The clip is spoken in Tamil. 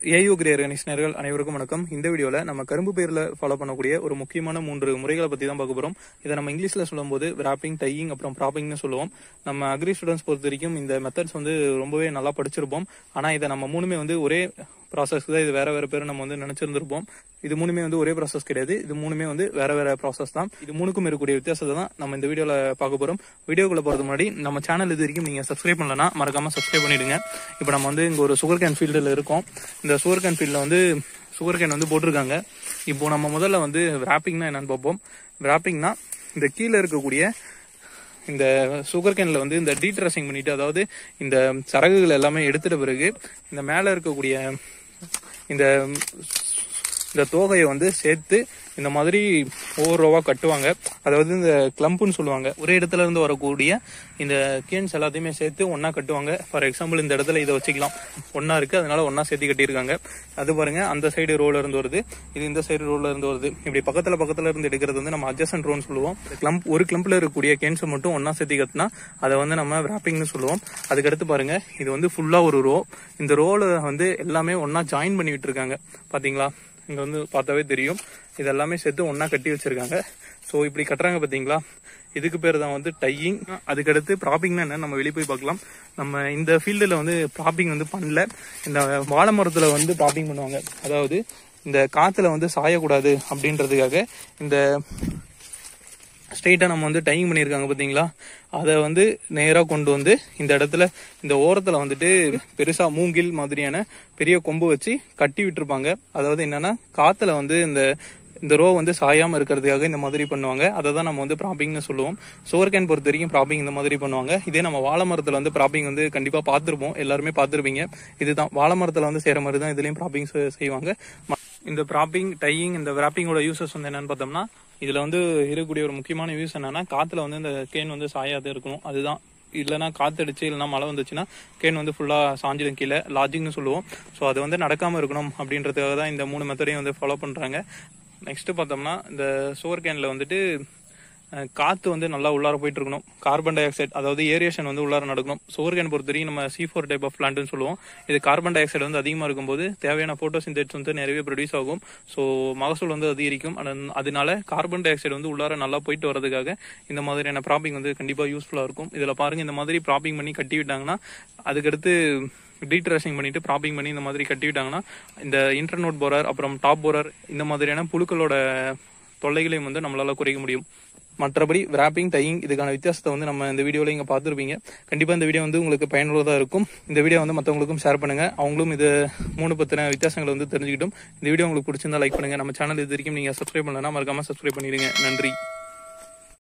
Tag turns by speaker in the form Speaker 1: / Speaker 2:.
Speaker 1: ஏயு கிரேர் கணிஷனர்கள் அனைவருக்கும் வணக்கம் இந்த வீடியோல நம்ம கரும்பு பயிரில் ஃபாலோ பண்ணக்கூடிய ஒரு முக்கியமான மூன்று முறைகளை பத்தி தான் பார்க்க போறோம் இதை நம்ம இங்கிலீஷ்ல சொல்லும்போது wrapping டையிங் அப்புறம் ப்ராப்பிங்னு சொல்லுவோம் நம்ம அக்ரி ஸ்டூடெண்ட்ஸ் பொறுத்த வரைக்கும் இந்த மெத்தட்ஸ் வந்து ரொம்பவே நல்லா படிச்சிருப்போம் ஆனா இதை நம்ம மூணுமே வந்து ஒரே ப்ராசஸ் தான் இது வேற வேற பேர் நம்ம வந்து நினைச்சிருந்திருப்போம் இது மூணுமே வந்து ஒரே ப்ராசஸ் கிடையாது இது மூணுமே வந்து வேற வேற ப்ராசஸ் தான் இது மூணுக்கும் இருக்கக்கூடிய வித்தியாசத்தை தான் நம்ம இந்த வீடியோல பார்க்க போறோம் வீடியோக்குள்ள போறது முன்னாடி நம்ம சேனல் இது வரைக்கும் நீங்க சப்ஸ்கிரைப் பண்ணலனா மறக்காம சப்ஸ்கிரைப் பண்ணிடுங்க இப்போ நம்ம வந்து இங்க ஒரு சுகர் கேன் ஃபீல்டில் இருக்கோம் இந்த சுகர் கேன் ஃபீல்டில் வந்து சுகர் கேன் வந்து போட்டிருக்காங்க இப்போ நம்ம முதல்ல வந்து wrappingனா என்னன்னு பார்ப்போம் wrappingனா இந்த கீழே இருக்கக்கூடிய இந்த சுகர் கேன்ல வந்து இந்த டீட்ரஸிங் பண்ணிட்டு அதாவது இந்த சரகுகள் எல்லாமே எடுத்துட்ட பிறகு இந்த மேல இருக்கக்கூடிய இந்த இந்த தோகையை வந்து சேர்த்து இந்த மாதிரி ஒவ்வொரு ரோவா கட்டுவாங்க அதாவது இந்த கிளம்புன்னு சொல்லுவாங்க ஒரே இடத்துல இருந்து வரக்கூடிய இந்த கேன்ஸ் எல்லாத்தையுமே சேர்த்து ஒண்ணா கட்டுவாங்க ஃபார் எக்ஸாம்பிள் இந்த இடத்துல இதை வச்சுக்கலாம் ஒண்ணா இருக்கு அதனால ஒண்ணா சேர்த்து கட்டியிருக்காங்க அது பாருங்க அந்த சைடு ரோல இருந்து வருது இது இந்த சைடு ரோல இருந்து வருது இப்படி பக்கத்துல பக்கத்துல இருந்து எடுக்கிறது வந்து நம்ம அட்ஜஸ்டன் ரோன்னு சொல்லுவோம் கிளம்ப் ஒரு கிளம்ப்ல இருக்கக்கூடிய கேன்ஸை மட்டும் ஒண்ணா சேர்த்து கட்டினா அதை வந்து நம்ம wrappingனு சொல்லுவோம் அதுக்கடுத்து பாருங்க இது வந்து ஃபுல்லா ஒரு ரோ இந்த ரோல வந்து எல்லாமே ஒண்ணா ஜாயின் பண்ணி விட்டுருக்காங்க பாத்தீங்களா இங்க வந்து பார்த்தாவே தெரியும் இது எல்லாமே சேர்த்து ஒண்ணா கட்டி வச்சிருக்காங்க ஸோ இப்படி கட்டுறாங்க பாத்தீங்களா இதுக்கு பேர் தான் வந்து டையிங் அதுக்கடுத்து ப்ராப்பிங்னா என்ன நம்ம வெளியே போய் பார்க்கலாம் நம்ம இந்த ஃபீல்டில் வந்து ப்ராப்பிங் வந்து பண்ணல இந்த வாழை மரத்துல வந்து ப்ராப்பிங் பண்ணுவாங்க அதாவது இந்த காத்துல வந்து சாயக்கூடாது அப்படின்றதுக்காக இந்த ஸ்ட்ரெயிட்டாக நம்ம வந்து டைம் பண்ணியிருக்காங்க பார்த்தீங்களா அதை வந்து நேராக கொண்டு வந்து இந்த இடத்துல இந்த ஓரத்தில் வந்துட்டு பெருசாக மூங்கில் மாதிரியான பெரிய கொம்பு வச்சு கட்டி விட்டுருப்பாங்க அதாவது என்னன்னா காற்றுல வந்து இந்த இந்த ரோ வந்து சாயாம இருக்கிறதுக்காக இந்த மாதிரி பண்ணுவாங்க அதை தான் நம்ம வந்து ப்ராப்பிங்னு சொல்லுவோம் சோர் கேன் பொறுத்த வரைக்கும் ப்ராப்பிங் இந்த மாதிரி பண்ணுவாங்க இதே நம்ம வாழை மரத்தில் வந்து ப்ராப்பிங் வந்து கண்டிப்பாக பார்த்துருப்போம் எல்லாருமே பார்த்துருப்பீங்க இதுதான் வாழை மரத்தில் வந்து செய்கிற மாதிரி தான் இதுலேயும் ப்ராப்பிங் செய்வாங்க ம- இந்த ப்ராப்பிங் டையிங் இந்த wrappingஓட யூசஸ் வந்து என்னன்னு பார்த்தோம்னா இதுல வந்து இருக்கக்கூடிய ஒரு முக்கியமான யூஸ் என்னன்னா காத்துல வந்து இந்த கேன் வந்து சாயாது இருக்கணும் அதுதான் இல்லைன்னா காத்தடிச்சு இல்லைன்னா மழை வந்துச்சுன்னா கேன் வந்து ஃபுல்லா சாஞ்சிடும் கீழே லாஜிங்னு சொல்லுவோம் ஸோ அது வந்து நடக்காம இருக்கணும் அப்படின்றதுக்காக தான் இந்த மூணு மெத்தடையும் வந்து ஃபாலோ பண்றாங்க நெக்ஸ்ட் பார்த்தோம்னா இந்த சோர் கேன்ல வந்துட்டு அஹ், காத்து வந்து நல்லா உள்ளார போயிட்டு இருக்கணும் கார்பன் டை ஆக்சைடு அதாவது ஏரியேஷன் வந்து உள்ளார நடக்கணும் சோர் கேன் பொறுத்த வரைக்கும் நம்ம சி ஃபோர் டைப் ஆஃப் பிளான்ட்னு சொல்லுவோம் இது கார்பன் டை ஆக்சைடு வந்து அதிகமாக இருக்கும்போது தேவையான போட்டோசிந்தேட்ஸ் வந்து நிறையவே ப்ரொடியூஸ் ஆகும் ஸோ மகசூல் வந்து அதிகரிக்கும் அதன்- அதனால கார்பன் டை ஆக்சைடு வந்து உள்ளார நல்லா போயிட்டு வரதுக்காக இந்த மாதிரியான ப்ராப்பிங் வந்து கண்டிப்பாக யூஸ்ஃபுல்லாக இருக்கும் இதில் பாருங்க இந்த மாதிரி ப்ராப்பிங் பண்ணி கட்டி விட்டாங்கன்னா அதுக்கடுத்து டீட்ரஷிங் பண்ணிட்டு ப்ராப்பிங் பண்ணி இந்த மாதிரி கட்டி விட்டாங்கன்னா இந்த இன்டர்நோட் போரர் அப்புறம் டாப் போரர் இந்த மாதிரியான புழுக்களோட தொல்லைகளையும் வந்து நம்மளால குறைக்க முடியும் மற்றபடி wrapping டையிங் இதுக்கான வித்தியாசத்தை வந்து நம்ம இந்த வீடியோல இங்க பார்த்துருப்பீங்க கண்டிப்பா இந்த வீடியோ வந்து உங்களுக்கு பயனுள்ளதா இருக்கும் இந்த வீடியோ வந்து மற்றவங்களுக்கும் ஷேர் பண்ணுங்க அவங்களும் இது மூணு பத்தின வித்தியாசங்களை வந்து தெரிஞ்சுக்கிட்டும் இந்த வீடியோ உங்களுக்கு பிடிச்சிருந்தா லைக் பண்ணுங்க நம்ம சேனல் இது வரைக்கும் நீங்க சப்ஸ்கிரைப் பண்ணலன்னா மறக்காம சப்ஸ்கிரைப் பண்ணிடுங்க நன்றி